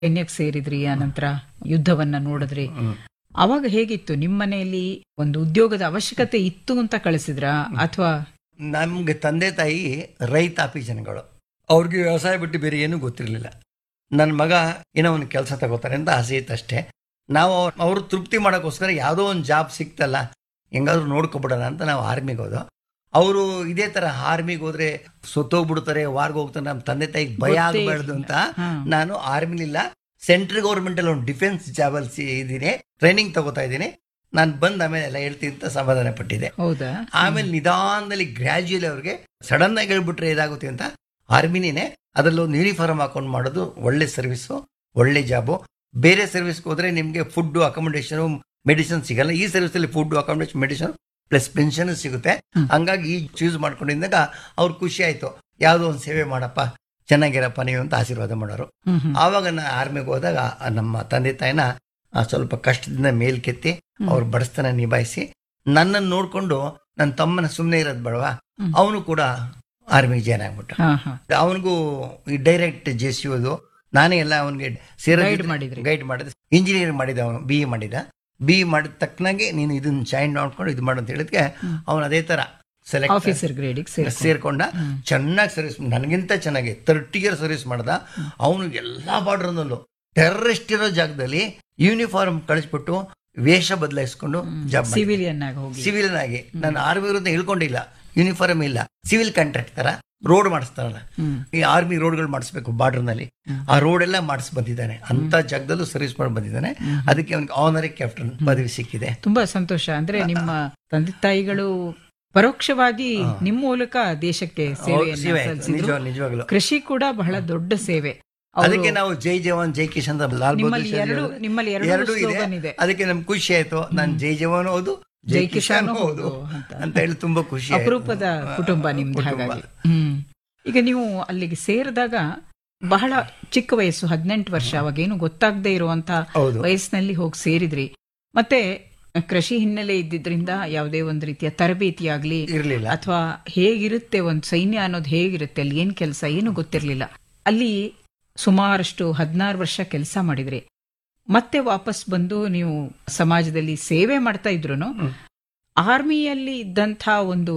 ಸೈನ್ಯಕ್ಕೆ ಸೇರಿದ್ರಿ ಆನಂತರ ಯುದ್ಧವನ್ನ ನೋಡಿದ್ರಿ ಅವಾಗ ಹೇಗಿತ್ತು ನಿಮ್ಮ ಮನೆಯಲ್ಲಿ ಒಂದು ಉದ್ಯೋಗದ ಅವಶ್ಯಕತೆ ಇತ್ತು ಅಂತ ಕಳಿಸಿದ್ರ ಅಥವಾ ನಮ್ಗೆ ತಂದೆ ತಾಯಿ ರೈತಾಪಿ ಜನಗಳು ಅವ್ರಿಗೆ ವ್ಯವಸಾಯ ಬಿಟ್ಟು ಬೇರೆ ಏನೂ ಗೊತ್ತಿರಲಿಲ್ಲ ನನ್ನ ಮಗ ಏನೋ ಒಂದು ಕೆಲಸ ತಗೋತಾರೆ ಅಂತ ಆಸೆ ಇತ್ತು ಅಷ್ಟೇ ನಾವು ಅವ್ರ ಅವ್ರು ತೃಪ್ತಿ ಮಾಡೋಕ್ಕೋಸ್ಕರ ಯಾವುದೋ ಒಂದು ಜಾಬ್ ಸಿಕ್ತಲ್ಲ ಹೆಂಗಾದ್ರೂ ನೋಡ್ಕೊಬಿಡೋಣ ಅಂತ ನಾವು ಆರ್ಮಿಗೆ ಹೋದೋ ಅವರು ಇದೇ ತರ ಆರ್ಮಿಗೆ ಹೋದ್ರೆ ಸೊತ್ತೋಗ್ಬಿಡ್ತಾರೆ ವಾರ್ಗೆ ಹೋಗ್ತಾರೆ ನಮ್ಮ ತಂದೆ ತಾಯಿಗೆ ಭಯ ಗೊತ್ತೇ ಆಗಬಾರ್ದು ಅಂತ ಹಾ. ನಾನು ಆರ್ಮಿಲಿಲ್ಲ ಸೆಂಟ್ರಲ್ ಗೌರ್ಮೆಂಟ್ ಅಲ್ಲಿ ಒಂದು ಡಿಫೆನ್ಸ್ ಜಾಬ್ ಅಲ್ಲಿ ಇದ್ದೀನಿ ಟ್ರೈನಿಂಗ್ ತಗೋತಾ ಇದ್ದೀನಿ ನಾನು ಬಂದ ಆಮೇಲೆ ಎಲ್ಲ ಹೇಳ್ತೀನಿ ಅಂತ ಸಮಾಧಾನ ಪಟ್ಟಿದ್ದೆ ಹೌದಾ ಆಮೇಲೆ ನಿಧಾನದಲ್ಲಿ ಗ್ರ್ಯಾಜುಯಲಿ ಅವ್ರಿಗೆ ಸಡನ್ ಆಗಿ ಹೇಳ್ಬಿಟ್ರೆ ಇದಾಗುತ್ತೆ ಅಂತ ಆರ್ಮಿನೇ ಅದರಲ್ಲಿ ಒಂದು ಯೂನಿಫಾರ್ಮ್ ಹಾಕೊಂಡು ಮಾಡೋದು ಒಳ್ಳೆ ಸರ್ವಿಸು ಒಳ್ಳೆ ಜಾಬು ಬೇರೆ ಸರ್ವಿಸ್ಗೆ ಹೋದ್ರೆ ನಿಮಗೆ ಫುಡ್ ಅಕಾಮಿಡೇಷನ್ ಮೆಡಿಸಿನ್ ಸಿಗಲ್ಲ ಈ ಸರ್ವಿಸ್ ಅಲ್ಲಿ food accommodation medicine plus pension ಸಿಗುತ್ತೆ ಹ್ಮ್. ಹಂಗಾಗಿ ಈ ಚೂಸ್ ಮಾಡ್ಕೊಂಡಿದ್ದಾಗ ಅವ್ರು ಖುಷಿ ಆಯ್ತು ಯಾವುದೋ ಒಂದು ಸೇವೆ ಮಾಡಪ್ಪ ಚೆನ್ನಾಗಿರಪ್ಪ ನೀವು ಅಂತ ಆಶೀರ್ವಾದ ಮಾಡೋರು ಹ್ಮ್ ಹ್ಮ್. ಆವಾಗ ನಾನು ಆರ್ಮಿಗೆ ಹೋದಾಗ ಆ ನಮ್ಮ ತಂದೆ ತಾಯಿನ ಆ, ಸ್ವಲ್ಪ ಕಷ್ಟದಿಂದ ಮೇಲ್ಕೆತ್ತಿ ಹ್ಮ್. ಅವ್ರ ಬಡಸ್ತನ ನಿಭಾಯಿಸಿ ನನ್ನನ್ನು ನೋಡ್ಕೊಂಡು ನನ್ನ ತಮ್ಮನ ಸುಮ್ಮನೆ ಇರೋದು ಬೇಡವಾ ಹ್ಮ್. ಅವನು ಕೂಡ ಆರ್ಮಿಗೆ ಜಾಯ್ನ್ ಆಗ್ಬಿಟ್ಟ ಹಾ ಹಾ ಅವನಿಗೂ ಈ ಡೈರೆಕ್ಟ್ ಜೆ ಸಿ ಓದು ನಾನೇ ಎಲ್ಲ ಅವನಿಗೆ ಸೇರ Guide ಮಾಡಿದ್ರಿ. ಗೈಡ್ ಮಾಡಿದೆ ಇಂಜಿನಿಯರಿಂಗ್ ಮಾಡಿದ ಅವನು ಬಿ ಎ ಮಾಡಿದ ಬಿ ಎ ಮಾಡಿದ ತಕ್ಕನಾಗೆ ನೀನು ಇದನ್ನ ಜಾಯಿನ್ ಮಾಡ್ಕೊಂಡು ಇದು ಮಾಡು ಅಂತ ಹೇಳಿದ್ಕೆ ಹ್ಮ್. ಅವನು ಅದೇ ತರ ಸೆಲೆಕ್ಟ್ ಆಫೀಸರ್ ಗ್ರೇಡಿಗೆ ಸೇರಿ ಸೇರ್ಕೊಂಡ ಹ್ಮ್. ಚೆನ್ನಾಗಿ ಸರ್ವಿಸ್ ನನಗಿಂತ ಚೆನ್ನಾಗಿ ತರ್ಟಿ ಇಯರ್ ಸರ್ವಿಸ್ ಮಾಡ್ದ ಅವನು ಎಲ್ಲಾ ಬಾರ್ಡರ್ನಲ್ಲೂ ಟೆರರಿಸ್ಟ್ ಇರೋ ಜಾಗದಲ್ಲಿ ಯೂನಿಫಾರ್ಮ್ ಕಳಿಸ್ಬಿಟ್ಟು ವೇಷ ಬದಲಾಯಿಸ್ಕೊಂಡು ಜಾಬ್ ಸಿವಿಲಿಯನ್ ಆಗಿ ಹೋಗಿ ಸಿವಿಲ್ ಆಗಿ ನಾನು ಆರ್ಮಿ ವಿರುದ್ಧ ಹೇಳ್ಕೊಂಡಿಲ್ಲ ಯೂನಿಫಾರ್ಮ್ ಇಲ್ಲ ಸಿವಿಲ್ ಕಾಂಟ್ರಾಕ್ಟ್ ತರ ರೋಡ್ ಮಾಡಿಸ್ತಾರಲ್ಲ ಹ್ಮ್ ಈ ಆರ್ಮಿ ರೋಡ್ಗಳು ಮಾಡಿಸ್ಬೇಕು ಬಾರ್ಡರ್ ನಲ್ಲಿ ಹ್ಮ್. ಆ ರೋಡ್ ಎಲ್ಲ ಮಾಡಿಸ್ ಬಂದಿದ್ದಾನೆ ಅಂತ ಜಾಗದಲ್ಲೂ ಸರ್ವಿಸ್ ಮಾಡಿ ಬಂದಿದ್ದಾನೆ ಅದಕ್ಕೆ ಅವನಿಗೆ ಆನರಿ ಕ್ಯಾಪ್ಟನ್ ಪದವಿ ಸಿಕ್ಕಿದೆ ತುಂಬಾ ಸಂತೋಷ ಅಂದ್ರೆ ನಿಮ್ಮ ತಂದೆ ತಾಯಿಗಳು ಪರೋಕ್ಷವಾಗಿ ನಿಮ್ಮ ಮೂಲಕ ದೇಶಕ್ಕೆ ಸೇವೆಯನ್ನ ಸೇವೆ ಸಲ್ಲಿಸಿದ್ರು ನಿಜ ನಿಜವಾಗ್ಲು ಕೃಷಿ ಕೂಡ ಬಹಳ ದೊಡ್ಡ ಸೇವೆ ಅವ್ರು- ಅದಕ್ಕೆ ನಾವು ಜೈ ಜವಾನ್ ಜೈ ಕಿಶನ್ ಅಂತ ಲಾಲ್ ಬಹದ್ದೂರ್ ನಿಮ್ಮಲ್ಲಿ ಶಾಸ್ತ್ರಿ ಎರಡು ಹೇಳಿದ್ರು. ನಿಮ್ಮಲ್ಲಿ ಎರಡೂ ಎರಡು ಇದೆ ಸ್ಲೋಗನ್ ಇದೆ ಅದಕ್ಕೆ ನಮ್ಗೆ ಖುಷಿ ಆಯ್ತು ನಾನು ಜೈ ಜವಾನ್ ಹೌದು ಜೈ ಕಿಶಾನ್ ಹೌದು ಹೌದು ಅಂತ. ಅಂತ ಹೇಳಿ ತುಂಬಾ ಖುಷಿ ಆಯ್ತು. ಅಪರೂಪದ ಕುಟುಂಬ ನಿಮ್ದು ಕುಟುಂಬ. ಹಾಗಾಗಿ ಹ್ಮ್ ಈಗ ನೀವು ಅಲ್ಲಿಗೆ ಸೇರಿದಾಗ ಬಹಳ ಚಿಕ್ಕ ವಯಸ್ಸು ಹದಿನೆಂಟು ವರ್ಷ ಅವಾಗೇನು ಗೊತ್ತಾಗದೇ ಇರುವಂತ ಹೌದು ವಯಸ್ಸಿನಲ್ಲಿ ಹೋಗಿ ಸೇರಿದ್ರಿ ಮತ್ತೆ ಕೃಷಿ ಹಿನ್ನೆಲೆ ಇದ್ದಿದ್ರಿಂದ ಯಾವುದೇ ಒಂದು ರೀತಿಯ ತರಬೇತಿ ಆಗ್ಲಿ ಇರ್ಲಿಲ್ಲ ಅಥವಾ ಹೇಗಿರುತ್ತೆ ಒಂದು ಸೈನ್ಯ ಅನ್ನೋದು ಹೇಗಿರುತ್ತೆ ಅಲ್ಲಿ ಏನ್ ಕೆಲಸ ಏನು ಗೊತ್ತಿರಲಿಲ್ಲ ಅಲ್ಲಿ ಸುಮಾರಷ್ಟು ಹದಿನಾರು ವರ್ಷ ಕೆಲಸ ಮಾಡಿದ್ರಿ ಮತ್ತೆ ವಾಪಸ್ ಬಂದು ನೀವು ಸಮಾಜದಲ್ಲಿ ಸೇವೆ ಮಾಡ್ತಾ ಇದ್ರು ಹ್ಮ್. ಆರ್ಮಿಯಲ್ಲಿ ಇದ್ದಂಥ ಒಂದು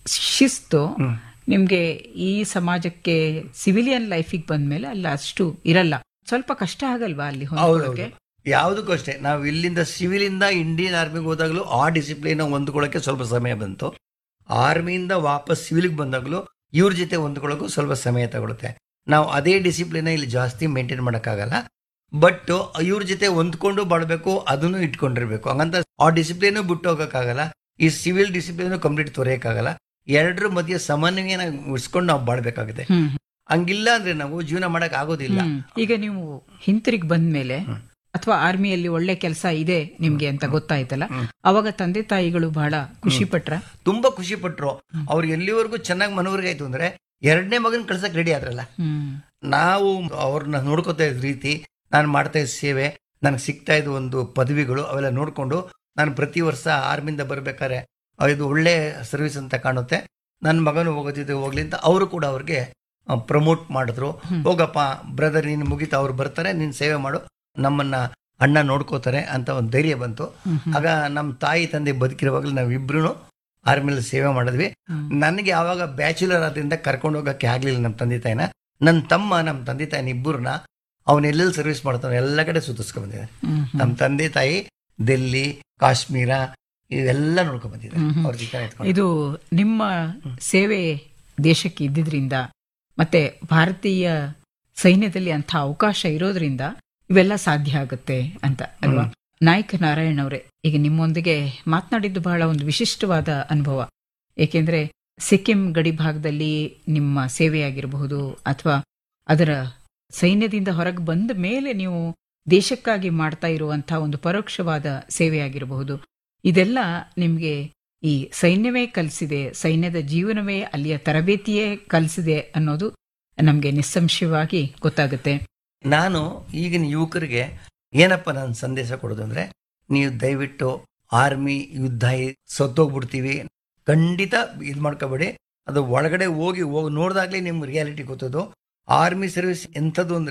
ಶಿಸ್ತು ಹ್ಮ್. ನಿಮ್ಗೆ ಈ ಸಮಾಜಕ್ಕೆ ಸಿವಿಲಿಯನ್ ಲೈಫಿಗೆ ಬಂದ್ಮೇಲೆ ಅಲ್ಲ ಅಷ್ಟು ಇರಲ್ಲ ಸ್ವಲ್ಪ ಕಷ್ಟ ಆಗಲ್ವಾ ಅಲ್ಲಿ ಹೊಂದ್ಕೊಳ್ಳೋಕೆ ಯಾವುದಕ್ಕೂ ಅಷ್ಟೇ ನಾವು ಇಲ್ಲಿಂದ ಸಿವಿಲ್ ಇಂದ ಇಂಡಿಯನ್ ಆರ್ಮಿಗೆ ಹೋದಾಗಲೂ ಆ ಡಿಸಿಪ್ಲಿನ್ ಹೊಂದ್ಕೊಳ್ಳೋಕೆ ಸ್ವಲ್ಪ ಸಮಯ ಬಂತು ಆರ್ಮಿಯಿಂದ ವಾಪಸ್ ಸಿವಿಲ್ಗೆ ಬಂದಾಗಲೂ ಇವ್ರ ಜೊತೆ ಹೊಂದ್ಕೊಳ್ಳೋಕ್ಕೂ ಸ್ವಲ್ಪ ಸಮಯ ತಗೊಳುತ್ತೆ ನಾವು ಅದೇ ಡಿಸಿಪ್ಲಿನ್ ಇಲ್ಲಿ ಜಾಸ್ತಿ ಮೇಂಟೈನ್ ಮಾಡೋಕ್ಕಾಗಲ್ಲ ಬಟ್ ಇವ್ರ ಜೊತೆ ಹೊಂದ್ಕೊಂಡು ಬಾಳ್ಬೇಕು ಅದನ್ನು ಇಟ್ಕೊಂಡಿರ್ಬೇಕು ಹಂಗಂತ ಆ ಡಿಸಿಪ್ಲಿನ್ ಬಿಟ್ಟು ಹೋಗೋಕ್ಕಾಗಲ್ಲ ಈ ಸಿವಿಲ್ ಡಿಸಿಪ್ಲಿನ್ ಕಂಪ್ಲೀಟ್ ತೊರೆಯೋಕ್ಕಾಗಲ್ಲ ಎರಡರ ಮಧ್ಯೆ ಸಮನ್ವಯನ ಉಳಿಸ್ಕೊಂಡು ನಾವು ಬಾಳ್ಬೇಕಾಗುತ್ತೆ ಹ್ಮ್ ಹಂಗಿಲ್ಲ ಅಂದ್ರೆ ನಾವು ಜೀವನ ಮಾಡಕ್ ಆಗೋದಿಲ್ಲ ಹ್ಮ್. ಈಗ ನೀವು ಹಿಂತಿರುಗಿ ಬಂದ್ಮೇಲೆ ಹ್ಮ್. ಅಥವಾ ಆರ್ಮಿಯಲ್ಲಿ ಒಳ್ಳೆ ಕೆಲಸ ಇದೆ ನಿಮ್ಗೆ ಅಂತ ಗೊತ್ತಾಯ್ತಲ್ಲ ಹ್ಮ್. ಅವಾಗ ತಂದೆ ತಾಯಿಗಳು ಬಹಳ ಖುಷಿ ಪಟ್ರ ತುಂಬಾ ಖುಷಿ ಪಟ್ರು ಅವ್ರು ಎಲ್ಲಿವರೆಗೂ ಚೆನ್ನಾಗಿ ಮನವರಿಗಾಯ್ತು ಅಂದ್ರೆ ಎರಡನೇ ಮಗನ್ ಕಳ್ಸಕ್ ರೆಡಿ ಆದ್ರಲ್ಲ ಹ್ಮ್ ನಾವು ಅವ್ರನ್ನ ನೋಡ್ಕೋತಾ ಇದ್ದ ರೀತಿ ನಾನು ಮಾಡ್ತಾ ಇದ್ದ ಸೇವೆ ನನಗೆ ಸಿಗ್ತಾ ಇದ್ದ ಒಂದು ಪದವಿಗಳು ಅವೆಲ್ಲ ನೋಡ್ಕೊಂಡು ನಾನು ಪ್ರತಿ ವರ್ಷ ಆರ್ಮಿಂದ ಬರ್ಬೇಕಾದ್ರೆ ಇದು ಒಳ್ಳೆ ಸರ್ವಿಸ್ ಅಂತ ಕಾಣುತ್ತೆ ನನ್ನ ಮಗನು ಹೋಗೋದಿದೆ ಹೋಗ್ಲಿ ಅಂತ ಅವರು ಕೂಡ ಅವ್ರಿಗೆ ಪ್ರಮೋಟ್ ಮಾಡಿದ್ರು ಹ್ಮ್. ಹೋಗಪ್ಪ ಬ್ರದರ್ ನೀನು ಮುಗಿತಾ ಅವ್ರು ಬರ್ತಾರೆ ನೀನು ಸೇವೆ ಮಾಡು ನಮ್ಮನ್ನ ಅಣ್ಣ ನೋಡ್ಕೋತಾರೆ ಅಂತ ಒಂದು ಧೈರ್ಯ ಬಂತು ಹ್ಮ್, ಹ್ಮ್, ಆಗ ನಮ್ಮ ತಾಯಿ ತಂದೆ ಬದುಕಿರುವಾಗಲೂ ನಾವಿಬ್ರು ಆರ್ಮಿಲಿ ಸೇವೆ ಮಾಡಿದ್ವಿ ಹ್ಮ್. ನನಗೆ ಆವಾಗ ಬ್ಯಾಚುಲರ್ ಆದ್ರಿಂದ ಕರ್ಕೊಂಡು ಹೋಗಕ್ಕೆ ಆಗ್ಲಿಲ್ಲ ನಮ್ಮ ತಂದೆ ತಾಯಿನ ನನ್ನ ತಮ್ಮ ನಮ್ಮ ತಂದೆ ತಾಯಿನ ಇಬ್ಬರನ್ನ ಅವನ ಎಲ್ಲೆಲ್ಲಿ ಸರ್ವಿಸ್ ಮಾಡ್ತಾನೆ ಎಲ್ಲ ಕಡೆ ಸುತ್ತಿಸ್ಕೊಂಡ್ ಬಂದಿದ್ದಾನೆ ಹ್ಮ್, ಹ್ಮ್. ನಮ್ಮ ತಂದೆ ತಾಯಿ ದಿಲ್ಲಿ ಕಾಶ್ಮೀರ ಇವೆಲ್ಲ ನೋಡ್ಕೊಂಡ್ ಬಂದಿದ್ದಾರೆ ಹ್ಮ್, ಹ್ಮ್. ಅವ್ರ ಜೊತೆ ಎತ್ಕೊಂಡು. ಇದು ನಿಮ್ಮ ಸೇವೆ ದೇಶಕ್ಕೆ ಇದ್ದಿದ್ರಿಂದ ಮತ್ತೆ ಭಾರತೀಯ ಸೈನ್ಯದಲ್ಲಿ ಅಂತ ಅವಕಾಶ ಇರೋದ್ರಿಂದ ಇವೆಲ್ಲ ಸಾಧ್ಯ ಆಗುತ್ತೆ ಅಂತ ಅಲ್ವಾ ನಾಯಕ ನಾರಾಯಣ್ ಅವರೇ ಈಗ ನಿಮ್ಮೊಂದಿಗೆ ಮಾತನಾಡಿದ್ದು ಬಹಳ ಒಂದು ವಿಶಿಷ್ಟವಾದ ಅನುಭವ ಏಕೆಂದ್ರೆ ಸಿಕ್ಕಿಂ ಗಡಿ ಭಾಗದಲ್ಲಿ ನಿಮ್ಮ ಸೇವೆಯಾಗಿರಬಹುದು ಅಥವಾ ಅದರ ಸೈನ್ಯದಿಂದ ಹೊರಗೆ ಬಂದ ಮೇಲೆ ನೀವು ದೇಶಕ್ಕಾಗಿ ಮಾಡ್ತಾ ಇರುವಂತಹ ಒಂದು ಪರೋಕ್ಷವಾದ ಸೇವೆಯಾಗಿರಬಹುದು ಇದೆಲ್ಲ ನಿಮ್ಗೆ ಈ ಸೈನ್ಯವೇ ಕಲಿಸಿದೆ ಸೈನ್ಯದ ಜೀವನವೇ ಅಲ್ಲಿಯ ತರಬೇತಿಯೇ ಕಲಿಸಿದೆ ಅನ್ನೋದು ನಮ್ಗೆ ನಿಸ್ಸಂಶಯವಾಗಿ ಗೊತ್ತಾಗುತ್ತೆ ನಾನು ಈಗಿನ ಯುವಕರಿಗೆ ಏನಪ್ಪ ನಾನು ಸಂದೇಶ ಕೊಡೋದು ಅಂದ್ರೆ ನೀವು ದಯವಿಟ್ಟು ಆರ್ಮಿ ಯುದ್ಧ ಸತ್ತೋಗ್ಬಿಡ್ತೀವಿ ಖಂಡಿತ ಇದು ಮಾಡ್ಕೋಬೇಡಿ ಅದು ಒಳಗಡೆ ಹೋಗಿ ಹೋಗಿ ನೋಡಿದಾಗ್ಲೇ ನಿಮ್ಗೆ ರಿಯಾಲಿಟಿ ಗೊತ್ತದು ಆರ್ಮಿ ಸರ್ವಿಸ್ ಎಂಥದ್ದು ಅಂದ್ರೆ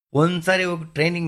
ಒಂದ್ಸಾರಿ ಹೋಗಿ ಟ್ರೈನಿಂಗ್